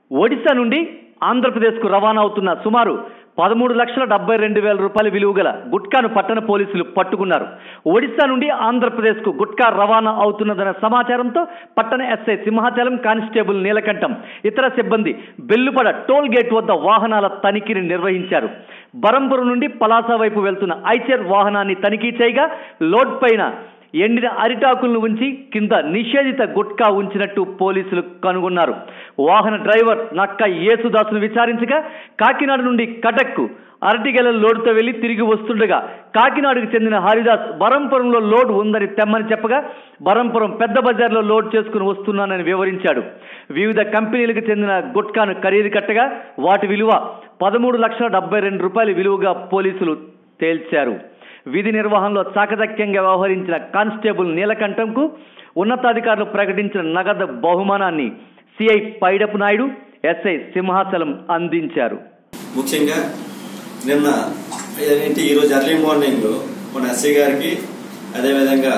ఒడిశా నుండి ఆంధ్రప్రదేశ్కు రవాణా అవుతున్న సుమారు పదమూడు లక్షల డెబ్బై రెండు వేల రూపాయల విలువ గల గుట్కాను పట్టణ పోలీసులు పట్టుకున్నారు ఒడిశా నుండి ఆంధ్రప్రదేశ్కు గుట్కా రవాణా అవుతున్నదన్న సమాచారంతో పట్టణ ఎస్ఐ సింహాచలం కానిస్టేబుల్ నీలకంఠం ఇతర సిబ్బంది బెల్లుపడ టోల్ గేట్ వద్ద వాహనాల తనిఖీని నిర్వహించారు బరంపురం నుండి పలాస వైపు వెళ్తున్న ఐచర్ వాహనాన్ని తనిఖీ చేయగా లోడ్ పైన ఎండిన అరిటాకులను ఉంచి కింద నిషేధిత గుట్కా ఉంచినట్టు పోలీసులు కనుగొన్నారు వాహన డ్రైవర్ నక్క యేసుదాసును విచారించగా కాకినాడ నుండి కటక్కు అరటిగెల లోడుతో వెళ్లి తిరిగి వస్తుండగా కాకినాడకు చెందిన హరిదాస్ బరంపురంలో లోడ్ ఉందని తెమ్మని చెప్పగా బరంపురం పెద్ద బజార్లో లోడ్ చేసుకుని వస్తున్నానని వివరించాడు వివిధ కంపెనీలకు చెందిన గుట్కాను ఖరీదు కట్టగా వాటి విలువ పదమూడు లక్షల డెబ్బై రెండు రూపాయల విలువగా పోలీసులు తేల్చారు విధి నిర్వహణలో చాకచక్యంగా వ్యవహరించిన కానిస్టేబుల్ నీలకంఠంకు ఉన్నతాధికారులు ప్రకటించిన నగదు బహుమానాన్ని సిఐ పైడపు నాయుడు ఎస్ఐ సింహాచలం అందించారు ముఖ్యంగా నిన్న ఏంటి ఈరోజు ఎర్లీ మార్నింగ్ మన ఎస్ఐ గారికి అదేవిధంగా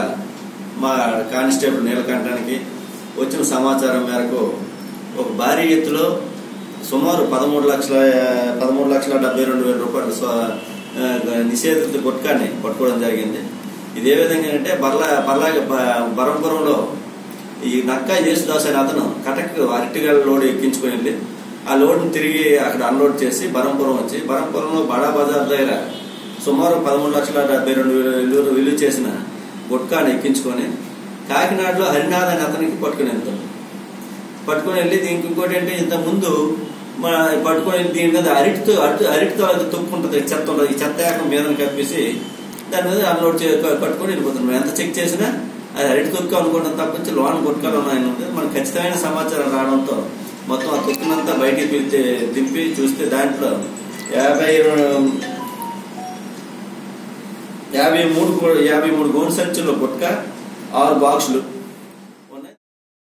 మా కానిస్టేబుల్ నీలకంఠానికి వచ్చిన సమాచారం మేరకు ఒక భారీ ఎత్తులో సుమారు పదమూడు లక్షల పదమూడు లక్షల డెబ్బై రెండు వేల రూపాయలు స్వ- ఆ, నిషేధిత గుట్కాన్ని పట్టుకోవడం జరిగింది ఇది ఏ విధంగా అంటే బర్లా బర్లా బ- బరంపురంలో ఈ నక్క యేసుదాస్ అనే అతను కటక్ అరటిగల లోడ్ ఎక్కించుకుని వెళ్ళి ఆ లోడ్ని తిరిగి అక్కడ అన్లోడ్ చేసి బరంపురం వచ్చి బరంపురంలో బడా బజార్ దగ్గర సుమారు పదమూడు లక్షల డెబ్బై రెండు వేలు విలువ విలువ చేసిన గుట్కాని ఎక్కించుకొని కాకినాడలో హరినాథ్ అనే అతనికి పట్టుకుని వెళ్తాం పట్టుకొని వెళ్ళి దీనికి ఇంకోటి ఏంటి ఇంత ముందు మన పట్టుకొని వెళ్ళి దీని మీద అరటితో అరటి అరటితో అది తొక్కు ఉంటుంది చెత్త ఉంటుంది ఈ చెత్త ఏకం మీద కప్పేసి దాని మీద అన్లోడ్ చే పట్టుకొని వెళ్ళిపోతున్నాం ఎంత చెక్ చేసినా అది అరటి తొక్కు అనుకుంటాం తప్పించి లోన్ గుట్కాలు ఉన్నాయని ఉంది మనకు ఖచ్చితమైన సమాచారం రావడంతో మొత్తం ఆ తొక్కునంతా బయటికి పిలిచి దింపి చూస్తే దాంట్లో యాభై యాభై మూడు యాభై మూడు గోను సంచుల్లో గుట్క ఆరు బాక్సులు